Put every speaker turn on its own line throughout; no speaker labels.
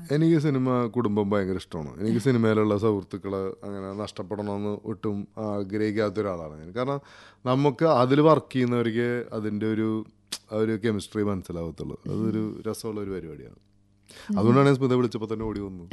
എനിക്ക് സിനിമ കുടുംബം ഭയങ്കര ഇഷ്ടമാണ് എനിക്ക് സിനിമയിലുള്ള സുഹൃത്തുക്കളെ അങ്ങനെ നഷ്ടപ്പെടണമെന്ന് ഒട്ടും ആഗ്രഹിക്കാത്ത ഒരാളാണ് ഞാൻ കാരണം നമുക്ക് അതിൽ വർക്ക് ചെയ്യുന്നവർക്ക് അതിൻ്റെ ഒരു ആ ഒരു കെമിസ്ട്രി മനസ്സിലാവത്തുള്ളൂ അതൊരു രസമുള്ള ഒരു പരിപാടിയാണ് അതുകൊണ്ടാണ് ഞാൻ സ്മിത വിളിച്ചപ്പോൾ തന്നെ ഓടി വന്നു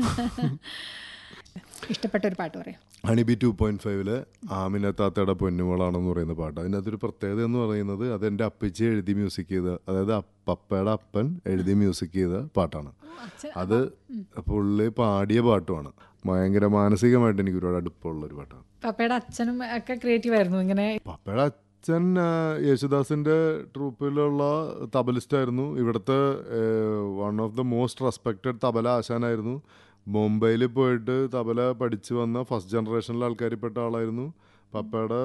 ഇഷ്ടപ്പെട്ട ഒരു പാട്ട് പറയാം
ഹണിബി ടു പോയിന്റ് ഫൈവില് ആമിന താത്തയുടെ പൊന്നുമോളാണെന്ന് പറയുന്ന പാട്ട് അതിനകത്തൊരു പ്രത്യേകത എന്ന് പറയുന്നത് അത് എൻ്റെ അപ്പച്ചി എഴുതി മ്യൂസിക് ചെയ്ത അതായത് അ- പപ്പയുടെ അപ്പൻ എഴുതി മ്യൂസിക് ചെയ്ത പാട്ടാണ്
അച്ഛൻ
അത് പുള്ളി പാടിയ പാട്ടുമാണ് ഭയങ്കര മാനസികമായിട്ട് എനിക്ക് ഒരുപാട് അടുപ്പമുള്ള ഒരു പാട്ടാണ്
പപ്പയുടെ അച്ഛനും ഒക്കെ ക്രിയേറ്റീവ് ആയിരുന്നു ഇങ്ങനെ
പപ്പയുടെ അച്ഛൻ ആ, യേശുദാസിന്റെ ട്രൂപ്പിലുള്ള തബലിസ്റ്റ് ആയിരുന്നു ഇവിടുത്തെ one of the most respected tabla ആശാനായിരുന്നു മുംബൈയിൽ പോയിട്ട് തബല പഠിച്ചു വന്ന ഫസ്റ്റ് ജനറേഷനിലെ ആൾക്കാരിൽ പെട്ട ആളായിരുന്നു പപ്പയുടെ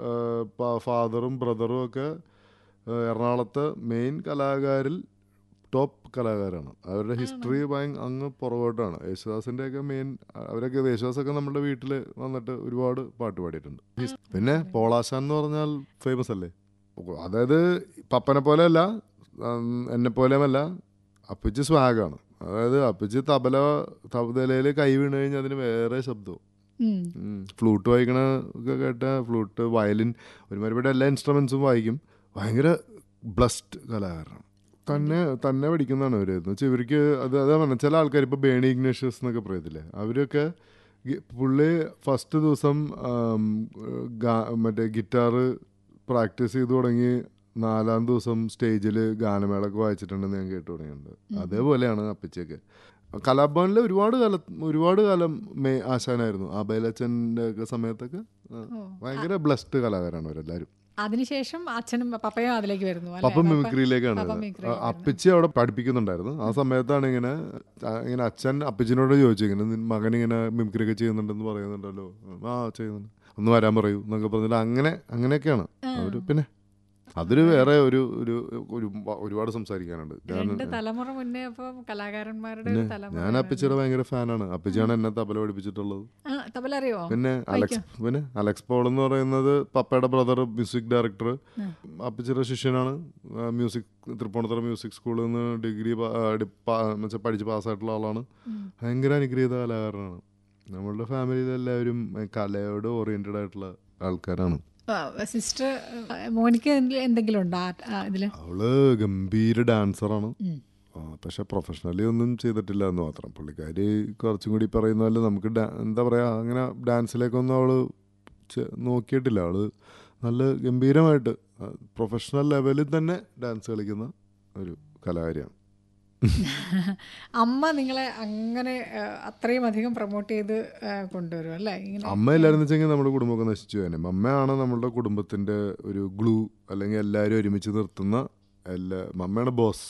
ഫാദറും ബ്രദറും ഒക്കെ ആ, എറണാകുളത്തെ മെയിൻ കലാകാരിൽ ടോപ്പ് കലാകാരാണ് അവരുടെ ഹിസ്റ്ററി ഭയങ്കര അങ്ങ് പുറകോട്ടാണ് യേശുദാസിന്റെ ഒക്കെ മെയിൻ അവരൊക്കെ യേശുദാസൊക്കെ നമ്മുടെ വീട്ടിൽ വന്നിട്ട് ഒരുപാട് പാട്ട് പാടിയിട്ടുണ്ട് ഹിസ്- പിന്നെ പോളാശാൻ എന്ന് പറഞ്ഞാൽ ഫേമസ് അല്ലേ അതായത് പപ്പനെ പോലെയല്ല ഉം, എന്നെ പോലെയുമല്ല അപ്പിച്ച് സ്വാഗാണ് അതായത് അപ്പിച്ച് തബല തബലയിൽ കൈ വീണ് കഴിഞ്ഞാൽ അതിന് വേറെ ശബ്ദവും
ഉം.
ഫ്ലൂട്ട് വായിക്കണ ഒക്കെ കേട്ട ഫ്ലൂട്ട് വയലിൻ ഒരുമാതിരിപ്പെട്ട എല്ലാ ഇൻസ്ട്രുമെൻസും വായിക്കും ഭയങ്കര ബ്ലസ്ഡ് കലാകാരനാണ് തന്നെ തന്നെ പഠിക്കുന്നതാണ് അവർ എന്ന് വെച്ചാൽ ഇവർക്ക് അത് അതാ പറഞ്ഞത് ചില ആൾക്കാർ ഇപ്പോൾ ബേണി ഇഗ്നേഷ്യസ് എന്നൊക്കെ പറയത്തില്ലേ അവരൊക്കെ ഗി- പുള്ളി ഫസ്റ്റ് ദിവസം ആം, ഗാ- മറ്റേ ഗിറ്റാറ് പ്രാക്ടീസ് ചെയ്ത് തുടങ്ങി നാലാം ദിവസം സ്റ്റേജിൽ ഗാനമേളൊക്കെ വായിച്ചിട്ടുണ്ടെന്ന് ഞാൻ കേട്ടു തുടങ്ങിയിട്ടുണ്ട് അതേപോലെയാണ് അപ്പച്ചിയൊക്കെ കലാഭവനിൽ ഒരുപാട് കാലം ഒരുപാട് കാലം മേ ആശാനായിരുന്നു ആ ബൈലച്ചൻ്റെ ഒക്കെ സമയത്തൊക്കെ ആ,
ഓ.
ഭയങ്കര ബ്ലസ്ഡ് കലാകാരാണ് അവരെല്ലാവരും
അതിനുശേഷം അച്ഛനും പപ്പയും അതിലേക്ക് വരുന്നു അല്ലേ?
പപ്പ മിമിക്രിയിലേക്കാണ്
പപ്പ
വരുന്നത്.
മിമിക്രിയിലേക്ക്
ആ, അപ്പച്ചി അവിടെ പഠിപ്പിക്കുന്നുണ്ടായിരുന്നു ആ സമയത്താണ് ഇങ്ങനെ ആ, ഇങ്ങനെ അച്ഛൻ അപ്പച്ചിനോട് ചോദിച്ചു ഇങ്ങനെ "നിൻ മകൻ ഇങ്ങനെ മിമിക്രി ഒക്കെ ചെയ്യുന്നുണ്ടെന്ന് പറയുന്നുണ്ടല്ലോ ആ ചെയ്യുന്നുണ്ട് ഒന്ന് വരാൻ പറയൂ എന്നൊക്കെ പറഞ്ഞിട്ട് അങ്ങനെ അങ്ങനെയൊക്കെയാണ് അവര് പിന്നെ അതൊരു വേറെ ഒരു ഒരു ഒരു ഒരുപാട് സംസാരിക്കാനുണ്ട് ഞാൻ
രണ്ട് തലമുറ മുന്നേ അപ്പൊ കലാകാരന്മാരുടെ ഒരു തലമുറ
ഞാൻ അപ്പച്ചിയുടെ ഭയങ്കര ഫാനാണ് അപ്പച്ചിയാണ് എന്നെ തബല പഠിപ്പിച്ചിട്ടുള്ളത്
ആ, തബല അറിയോ
പിന്നെ അലക്സ് പിന്നെ അലക്സ് പോൾ എന്ന് പറയുന്നത് പപ്പയുടെ ബ്രദർ മ്യൂസിക് ഡയറക്ടർ അപ്പച്ചിയുടെ ശിഷ്യനാണ് ആ, മ്യൂസിക് തൃപ്പൂണിത്തുറ മ്യൂസിക് സ്കൂളിൽ നിന്ന് ഡിഗ്രി പ- ആ, ഡി- പ- എന്നുവെച്ചാൽ പഠിച്ച് പാസ്സായിട്ടുള്ള ആളാണ് ഭയങ്കര അനുഗ്രഹീത കലാകാരനാണ് നമ്മളുടെ ഫാമിലിയിൽ എല്ലാവരും കലയോട് ഓറിയന്റഡ് ആയിട്ടുള്ള ആൾക്കാരാണ്
സിസ്റ്റർ മോനിക്ക് എന്തെങ്കിലും- എന്തെങ്കിലും ഉണ്ടോ ആ- ആ ഇതില്
അവള് ഗംഭീര ഡാൻസറാണ് ആ, പക്ഷെ പ്രൊഫഷണലി ഒന്നും ചെയ്തിട്ടില്ല എന്ന് മാത്രം പുള്ളിക്കാരി കുറച്ചും കൂടി പറയുന്ന പോലെ നമുക്ക് ഡാ- എന്താ പറയാ അങ്ങനെ ഡാൻസിലേക്കൊന്നും അവള് ചെ- നോക്കിയിട്ടില്ല അവള് നല്ല ഗംഭീരമായിട്ട് പ്രൊഫഷണൽ ലെവലിൽ തന്നെ ഡാൻസ് കളിക്കുന്ന ഒരു കലാകാരിയാണ്
അമ്മ നിങ്ങളെ അങ്ങനെ ആ, അത്രയും അധികം പ്രൊമോട്ട് ചെയ്ത് ആ, കൊണ്ടുവരും അല്ലേ ഇങ്ങനെ
അമ്മ ഇല്ലായിരുന്നു വെച്ചെങ്കിൽ നമ്മുടെ കുടുംബമൊക്കെ നശിച്ചു തന്നെ അമ്മയാണ് നമ്മളുടെ കുടുംബത്തിന്റെ ഒരു ഗ്ലൂ അല്ലെങ്കിൽ എല്ലാവരും ഒരുമിച്ച് നിർത്തുന്ന എല്ലാ മമ്മയാണ് ബോസ്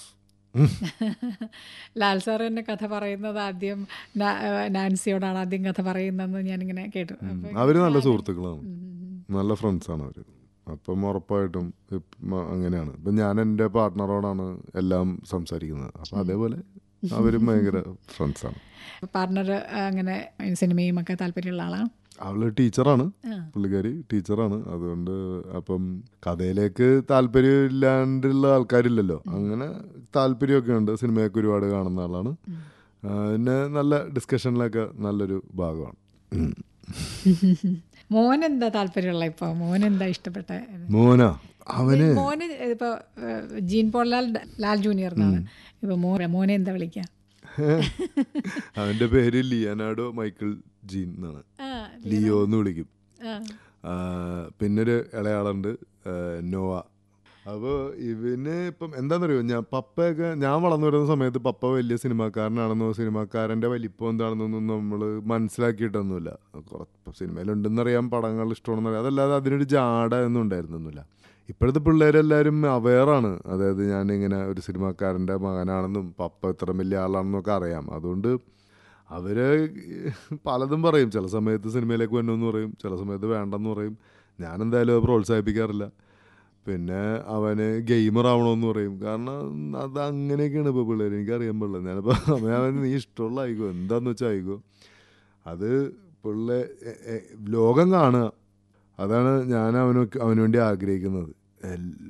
ലാൽ സാർ തന്നെ കഥ പറയുന്നത് ആദ്യം നാ- ആ, നാൻസിയോടാണ് ആദ്യം കഥ പറയുന്നതെന്ന് ഞാനിങ്ങനെ കേട്ടു അപ്പൊ
അവര് നല്ല സുഹൃത്തുക്കളാണ് നല്ല ഫ്രണ്ട്സാണ് അവർ അപ്പം ഉറപ്പായിട്ടും ഇപ്പം അങ്ങനെയാണ് ഇപ്പം ഞാൻ എൻ്റെ പാർട്ട്ണറോടാണ് എല്ലാം സംസാരിക്കുന്നത് അപ്പം അതേപോലെ അവരും ഭയങ്കര ഫ്രണ്ട്സാണ്
പാർട്ണർ അങ്ങനെ സിനിമയും ഒക്കെ താല്പര്യമുള്ള ആളാണ്
അവള് ടീച്ചറാണ്
ആ.
പുള്ളിക്കാരി ടീച്ചറാണ് അതുകൊണ്ട് അപ്പം കഥയിലേക്ക് താല്പര്യം ഇല്ലാണ്ടുള്ള ആൾക്കാരില്ലല്ലോ അങ്ങനെ താല്പര്യമൊക്കെ ഉണ്ട് സിനിമയൊക്കെ ഒരുപാട് കാണുന്ന ആളാണ് ആ, പിന്നെ നല്ല ഡിസ്കഷനിലൊക്കെ നല്ലൊരു ഭാഗമാണ് ഉം.
മോൻ എന്താ താല്പര്യമുള്ള ഇപ്പൊ മോൻ എന്താ ഇഷ്ടപ്പെട്ട
മോന അവന്
മോന് ഇപ്പൊ ഏഹ്, Jean Paul Lal Lal Junior എന്നാണ് ഇപ്പൊ മോൻ മോനെ എന്താ വിളിക്കുക
അവന്റെ പേര് ലിയനാഡോ മൈക്കിൾ ജീൻ എന്നാണ്
ആ,
ലിയോ എന്ന് വിളിക്കും
ആ.
ആ, പിന്നൊരു ഇളയാളുണ്ട് ആ, നോവ അപ്പോൾ ഇവന് ഇപ്പം എന്താണെന്നറിയോ ഞാൻ പപ്പയൊക്കെ ഞാൻ വളർന്നു വരുന്ന സമയത്ത് പപ്പ വലിയ സിനിമാക്കാരനാണെന്നോ സിനിമാക്കാരൻ്റെ വലിപ്പം എന്താണെന്നൊന്നും നമ്മൾ മനസ്സിലാക്കിയിട്ടൊന്നുമില്ല കുറച്ച് സിനിമയിലുണ്ടെന്നറിയാം പടങ്ങൾ ഇഷ്ടമാണെന്നറിയാം അതല്ലാതെ അതിനൊരു ജാട ഒന്നും ഉണ്ടായിരുന്നൊന്നുമില്ല ഇപ്പോഴത്തെ പിള്ളേരെല്ലാവരും അവെയറാണ് അതായത് ഞാനിങ്ങനെ ഒരു സിനിമാക്കാരൻ്റെ മകനാണെന്നും പപ്പ ഇത്ര വലിയ ആളാണെന്നും ഒക്കെ അറിയാം അതുകൊണ്ട് അവര് പലതും പറയും ചില സമയത്ത് സിനിമയിലേക്ക് വരണമെന്ന് പറയും ചില സമയത്ത് വേണ്ടെന്ന് പറയും ഞാൻ എന്തായാലും അത് പ്രോത്സാഹിപ്പിക്കാറില്ല പിന്നെ അവന് ഗെയിമർ ആവണമെന്ന് പറയും കാരണം അത് അങ്ങനെയൊക്കെയാണ് ഇപ്പോൾ പിള്ളേർ എനിക്കറിയാൻ പാടില്ല ഞാനിപ്പോൾ അവൻ നീ ഇഷ്ടമുള്ള ആയിക്കോ എന്താന്ന് വെച്ചാൽ ആയിക്കോ അത് പിള്ളേ എ- എ- ലോകം കാണുക അതാണ് ഞാൻ അവന് അവന് വേണ്ടി ആഗ്രഹിക്കുന്നത്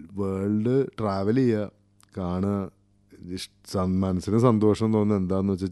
വേൾഡ് ട്രാവൽ ചെയ്യുക കാണുക ഇഷ്- സം- മനസ്സിന് സന്തോഷം തോന്നുന്നത് എന്താന്ന് വെച്ചാൽ